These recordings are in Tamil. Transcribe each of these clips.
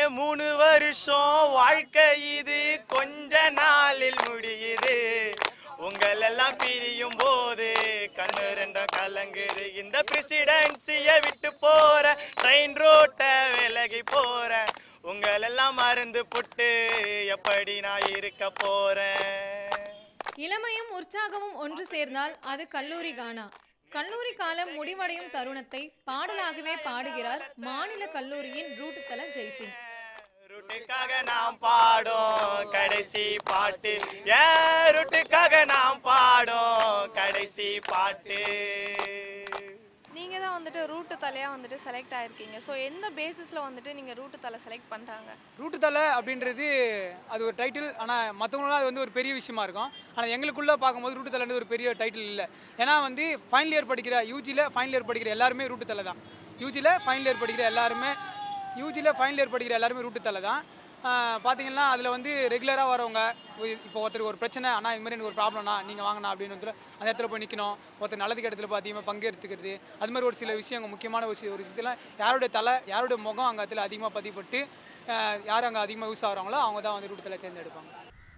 மூணு வருஷம் வாழ்க்கை இது கொஞ்ச நாளில் முடியுது உங்கள் எல்லாம் பிரியும் போது கண்ணு ரெண்டும் கலங்குது இந்த பிரசிடென்சிய விட்டு போற ட்ரெயின் ரோட்ட விலகி போற உங்கள் எல்லாம் மறந்து புட்டு எப்படி நான் இருக்க போறேன் இளமையும் உற்சாகமும் ஒன்று சேர்ந்தால் அது கல்லூரி கானா கல்லூரி காலம் முடிவடையும் தருணத்தை பாடலாகவே பாடுகிறார் மாநில கல்லூரியின் ரூட்டுத்தல ஜெய்சிங் ரூட்டுக்காக நாம் பாடும் கடைசி பாட்டு ஏன் ரூட்டுக்காக நாம் பாடும் கடைசி பாட்டு நீங்கள் தான் வந்துட்டு ரூட்டு தலையாக வந்துட்டு செலக்ட் ஆயிருக்கீங்க ஸோ எந்த பேசிஸில் வந்துட்டு நீங்கள் ரூட்டு தலை செலக்ட் பண்ணுறாங்க ரூட்டு தலை அப்படின்றது அது ஒரு டைட்டில் ஆனால் மற்றவங்களாம் அது வந்து ஒரு பெரிய விஷயமா இருக்கும் ஆனால் எங்களுக்குள்ளே பார்க்கும்போது ரூட்டு தலைன்றது ஒரு பெரிய டைட்டில் இல்லை ஏன்னா வந்து ஃபைனல் இயர் படிக்கிற யூஜியில் ஃபைனல் இயர் படிக்கிற எல்லாருமே ரூட்டு தலை தான் யூஜியில் ஃபைனல் இயர் படிக்கிற எல்லாருமே யூஜியில் ஃபைனல் இயர் படிக்கிற எல்லாருமே ரூட்டு தலை தான் ஆஹ் பார்த்தீங்கன்னா அதில் வந்து ரெகுலராக வரவங்க ஒ- இப்போ ஒருத்தருக்கு ஒரு பிரச்சனை ஆனால் இது மாதிரி எனக்கு ஒரு ப்ராப்ளம்னா நீங்கள் வாங்கண்ணா அப்படின்னு வந்து அந்த இடத்துல போய் நிற்கணும் ஒருத்தர் நல்லதுக்கு இடத்துல பார்த்தீங்கன்னா பங்கெடுத்துக்கிறது அது மாதிரி ஒரு சில விஷயங்கள் முக்கியமான ஒரு சி- ஒரு விஷயத்தில் யாருடைய தலை யாருடைய முகம் அங்கே இடத்துல அதிகமாக பதிப்பட்டு ஆஹ் யார் அங்கே அதிகமாக யூஸ் ஆகுறாங்களோ அவங்க தான் வந்து ரூட் தலை தேர்ந்தெடுப்பாங்க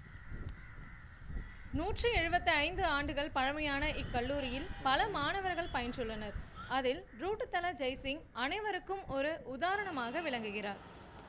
நூற்றி எழுபத்தி ஐந்து ஆண்டுகள் பழமையான இக்கல்லூரியில் பல மாணவர்கள் பயின்றுள்ளனர் அதில் ரூட்டுத்தல ஜெய்சிங் அனைவருக்கும் ஒரு உதாரணமாக விளங்குகிறார்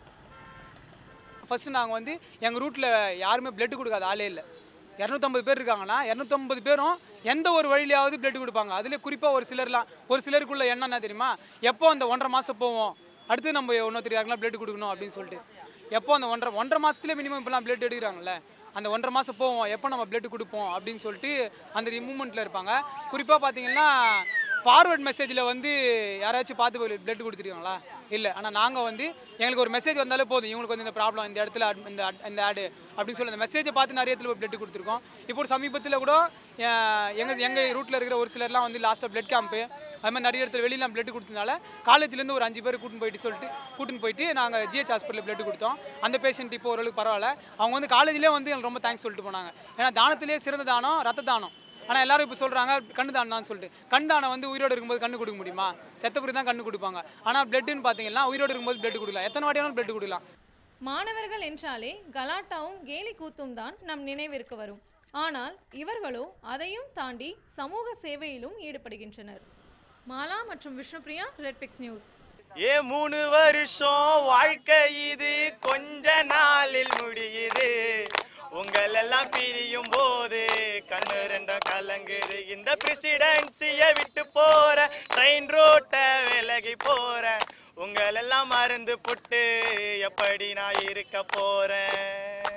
ஃபஸ்ட்டு நாங்கள் வந்து எங்கள் ரூட்டில் யாருமே பிளட் கொடுக்காத ஆளே இல்லை இரநூத்தம்பது பேர் இருக்காங்கன்னா இரநூத்தம்பது பேரும் எந்த ஒரு வழியிலையாவது பிளட் கொடுப்பாங்க அதில் குறிப்பாக ஒரு சிலர்லாம் ஒரு சிலருக்குள்ள என்னென்ன தெரியுமா எப்போ அந்த ஒன்றரை மாதம் போவோம் அடுத்து நம்ம இன்னொருத்தர் யாருக்கெல்லாம் பிளட் கொடுக்கணும் அப்படின்னு சொல்லிட்டு எப்போ அந்த ஒன்றரை ஒன்றரை மாதத்துலேயே மினிமம் இப்போலாம் பிளட் எடுக்கிறாங்கல்ல அந்த ஒன்றரை மாதம் போவோம் எப்போ நம்ம பிளட் கொடுப்போம் அப்படின்னு சொல்லிட்டு அந்த மூமெண்ட்டில் இருப்பாங்க குறிப்பாக பார்த்தீங்கன்னா ஃபார்வர்ட் மெசேஜில் வந்து யாராச்சும் பார்த்து பிளட் கொடுத்துருக்காங்களா இல்லை ஆனால் நாங்கள் வந்து எங்களுக்கு ஒரு மெசேஜ் வந்தாலே போதும் இவங்களுக்கு வந்து இந்த ப்ராப்ளம் இந்த இடத்துல ad- இந்த ad- இந்த ஆடு அப்படின்னு சொல்லி அந்த மெசேஜை பார்த்து நிறைய இடத்துல பிளட் கொடுத்துருக்கோம் இப்போ ஒரு சமீபத்தில் கூட எங்கள் எங்கள் ரூட்டில் இருக்கிற ஒரு சிலர்லாம் வந்து லாஸ்ட்டாக பிளட் கேம்ப்பு அது மாதிரி நிறைய இடத்துல வெளியெல்லாம் பிளட் கொடுத்ததுனால காலேஜ்லேருந்து ஒரு அஞ்சு பேர் கூட்டின்னு போயிட்டு சொல்லிட்டு கூட்டின்னு போயிட்டு நாங்கள் ஜிஹெச் ஹாஸ்பிட்டலில் பிளட் கொடுத்தோம் அந்த பேஷண்ட் இப்போ ஓரளவுக்கு பரவாயில்ல அவங்க வந்து காலேஜ்லேயே வந்து எனக்கு ரொம்ப தேங்க்ஸ் சொல்லிட்டு போனாங்க ஏன்னா தானத்திலே சிறந்த தானம் ரத்த தானம் ஆனால் எல்லாரும் இப்போ சொல்கிறாங்க கண்ணு தானம்னு சொல்லிட்டு கண் தானம் வந்து உயிரோடு இருக்கும்போது கண்ணு கொடுக்க முடியுமா செத்த பிறகு தான் கண்ணு கொடுப்பாங்க ஆனால் பிளட்டுன்னு பார்த்தீங்கன்னா உயிரோடு இருக்கும்போது பிளட் கொடுக்கலாம் எத்தனை வாட்டி வேணாலும் பிளட் கொடுக்கலாம் மாணவர்கள் என்றாலே கலாட்டாவும் கேலி கூத்தும் தான் நம் நினைவிற்கு வரும் ஆனால் இவர்களோ அதையும் தாண்டி சமூக சேவையிலும் ஈடுபடுகின்றனர் மாலா மற்றும் விஷ்ணுபிரியா ரெட்பிக்ஸ் நியூஸ் ஏ மூணு வருஷம் வாழ்க்கை இது கொஞ்ச நாளில் முடியுது உங்கள் எல்லாம் பிரியும் போது கண்ணு ரெண்டும் கலங்குது இந்த பிரசிடென்சிய விட்டு போற ட்ரெயின் ரோட்ட விலகி போற உங்கள் எல்லாம் மறந்து புட்டு எப்படி நான் இருக்க போறேன்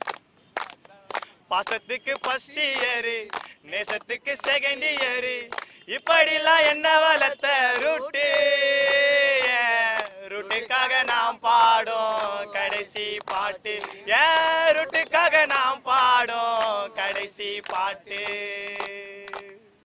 பாசத்துக்கு ஃபர்ஸ்ட் இயரு நேசத்துக்கு செகண்ட் இயரு இப்படிலாம் என்ன வளர்த்த ரூட்டு ரூட்டுக்காக நாம் பாடும் கடைசி பாட்டு ஏன் ரூட்டுக்காக நாம் பாடும் கடைசி பாட்டு